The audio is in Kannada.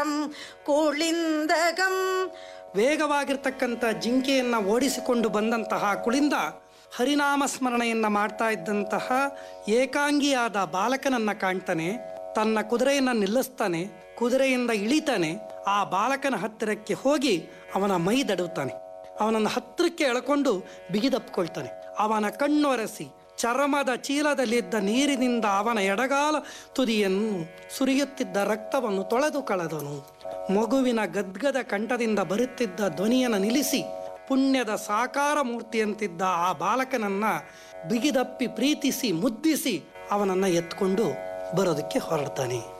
ವೇಗಂ ಕುಳಿಂದಗಂ ವೇಗವಾಗಿರ್ತಕ್ಕಂಥ ಜಿಂಕೆಯನ್ನು ಓಡಿಸಿಕೊಂಡು ಬಂದಂತಹ ಕುಳಿಂದ ಹರಿನಾಮ ಸ್ಮರಣೆಯನ್ನು ಮಾಡ್ತಾ ಇದ್ದಂತಹ ಏಕಾಂಗಿಯಾದ ಬಾಲಕನನ್ನ ಕಾಣ್ತಾನೆ ತನ್ನ ಕುದುರೆಯನ್ನು ನಿಲ್ಲಿಸ್ತಾನೆ ಕುದುರೆಯಿಂದ ಇಳಿತಾನೆ ಆ ಬಾಲಕನ ಹತ್ತಿರಕ್ಕೆ ಹೋಗಿ ಅವನ ಮೈ ದಡುತ್ತಾನೆ ಅವನನ್ನು ಹತ್ತಿರಕ್ಕೆ ಎಳ್ಕೊಂಡು ಬಿಗಿದಪ್ಕೊಳ್ತಾನೆ ಅವನ ಕಣ್ಣೊರೆಸಿ ಚರ್ಮದ ಚೀಲದಲ್ಲಿದ್ದ ನೀರಿನಿಂದ ಅವನ ಎಡಗಾಲ ತುದಿಯನ್ನು ಸುರಿಯುತ್ತಿದ್ದ ರಕ್ತವನ್ನು ತೊಳೆದು ಕಳೆದನು ಮಗುವಿನ ಗದ್ಗದ ಕಂಠದಿಂದ ಬರುತ್ತಿದ್ದ ಧ್ವನಿಯನ್ನು ನಿಲ್ಲಿಸಿ ಪುಣ್ಯದ ಸಾಕಾರ ಮೂರ್ತಿಯಂತಿದ್ದ ಆ ಬಾಲಕನನ್ನ ಬಿಗಿದಪ್ಪಿ ಪ್ರೀತಿಸಿ ಮುದ್ದಿಸಿ ಅವನನ್ನ ಎತ್ಕೊಂಡು ಬರೋದಕ್ಕೆ ಹೊರಡ್ತಾನೆ